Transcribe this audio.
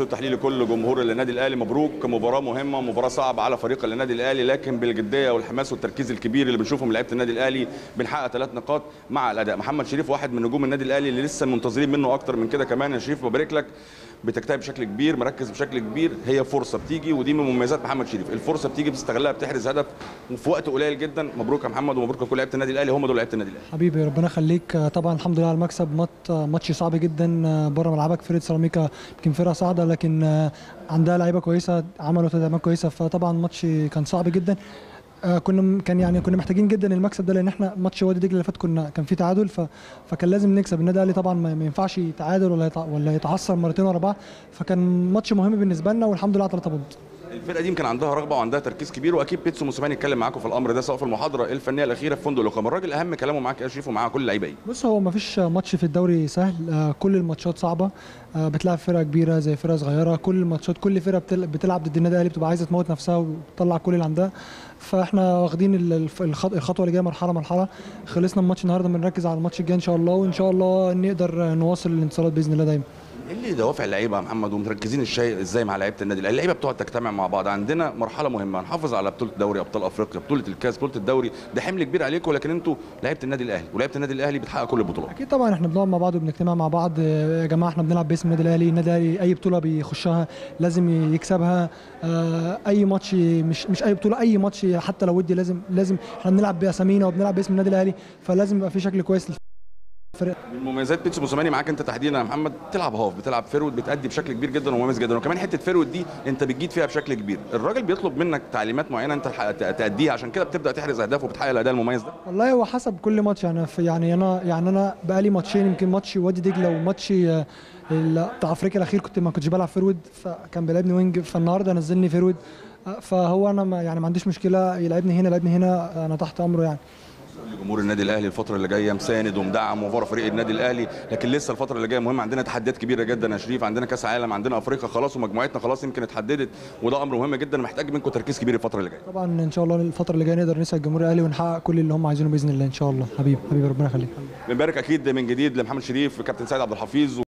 تحليل كل جمهور النادي الاهلي مبروك مباراه مهمه مباراه صعبه على فريق النادي الاهلي لكن بالجديه والحماس والتركيز الكبير اللي بنشوفه من لعيبه النادي الاهلي بنحقق ثلاث نقاط مع الاداء محمد شريف واحد من نجوم النادي الاهلي اللي لسه منتظرين منه اكتر من كده كمان يا شريف ببارك لك بتجتهد بشكل كبير مركز بشكل كبير هي فرصه بتيجي ودي من مميزات محمد شريف الفرصه بتيجي بتستغلها بتحرز هدف وفي وقت قليل جدا مبروك يا محمد ومبروك لكل لعيبه النادي الاهلي هم دول لعيبه النادي الاهلي حبيبي ربنا يخليك طبعا الحمد لله على المكسب مات ماتش صعب جدا بره ملعبك فرقه سيراميكا يمكن فرقه صاعده لكن عندها لعيبه كويسه عملوا تدعيمات كويسه فطبعا ماتش كان صعب جدا آه، كنا كان يعني كنا محتاجين جدا المكسب ده لان احنا ماتش وادي دجله اللي فات كنا كان في تعادل ف فكان لازم نكسب النادي الاهلي طبعا ما ما ينفعش يتعادل ولا يتع... ولا يتعثر مرتين ورا بعض فكان ماتش مهم بالنسبه لنا والحمد لله على 3 بونت الفرقه دي يمكن عندها رغبه وعندها تركيز كبير واكيد بيتسو موسيماني اتكلم معاكم في الامر ده سواء في المحاضره الفنيه الاخيره في فندق الاقامه الراجل اهم كلامه معاك يا شريف ومع كل اللعيبه ايه بص هو ما فيش ماتش في الدوري سهل آه، كل الماتشات صعبه آه، بتلعب فرقه كبيره زي فرقه صغيره كل الماتشات كل فرقه بتل- بتلعب ضد النادي الاهلي بتبقى عايزه تموت نفسها وتطلع كل اللي عندها فاحنا واخدين ال- الف- الخط- الخطوه اللي جايه مرحله مرحله خلصنا الماتش النهارده بنركز على الماتش الجاي ان شاء الله وان شاء الله نقدر نواصل الانتصارات باذن الله دايما ايه اللي دوافع اللعيبه يا محمد ومركزين الشيء ازاي مع لعيبه النادي الاهلي اللعيبه بتقعد تجتمع مع بعض عندنا مرحله مهمه نحافظ على بطوله دوري ابطال افريقيا بطوله الكاس بطوله الدوري ده حمل كبير عليكم لكن انتوا لعيبه النادي الاهلي ولعيبه النادي الاهلي بتحقق كل البطولات اكيد طبعا احنا بنقعد مع بعض وبنجتمع مع بعض آه، يا جماعه احنا بنلعب باسم النادي الاهلي النادي الاهلي اي بطوله بيخشها لازم يكسبها آه، اي ماتش مش مش اي بطوله اي ماتش حتى لو ودي لازم لازم احنا بنلعب باسامينا وبنلعب باسم النادي الاهلي فلازم يبقى في شكل كويس للفرق من مميزات بيتسو موسيماني معاك انت تحديدا يا محمد تلعب هاف بتلعب فيرود بتأدي بشكل كبير جدا ومميز جدا وكمان حته فيرود دي انت بتجيد فيها بشكل كبير الراجل بيطلب منك تعليمات معينه انت الحق- تأديها عشان كده بتبدا تحرز اهداف وبتحقق الاداء المميز ده والله هو حسب كل ماتش يعني في يعني انا يعني انا بقالي ماتشين يمكن ماتش وادي دجله وماتش آه، ال- بتاع افريقيا الاخير كنت ما كنتش بلعب فيرود فكان بيلعبني وينج فالنهارده نزلني فيرود آه، فهو انا ما يعني ما عنديش مشكله يلعبني هنا يلعبني هنا انا تحت امره يعني جمهور النادي الاهلي الفتره اللي جايه مساند ومدعم وفور فريق النادي الاهلي لكن لسه الفتره اللي جايه مهمه عندنا تحديات كبيره جدا يا شريف عندنا كاس عالم عندنا افريقيا خلاص ومجموعتنا خلاص يمكن اتحددت وده امر مهم جدا محتاج منكم تركيز كبير الفتره اللي جايه طبعا ان شاء الله الفتره اللي جايه نقدر نسعد جمهور الاهلي ونحقق كل اللي هم عايزينه باذن الله ان شاء الله حبيبي حبيبي ربنا يخليك بنبارك اكيد من جديد لمحمد شريف كابتن سيد عبد الحفيظ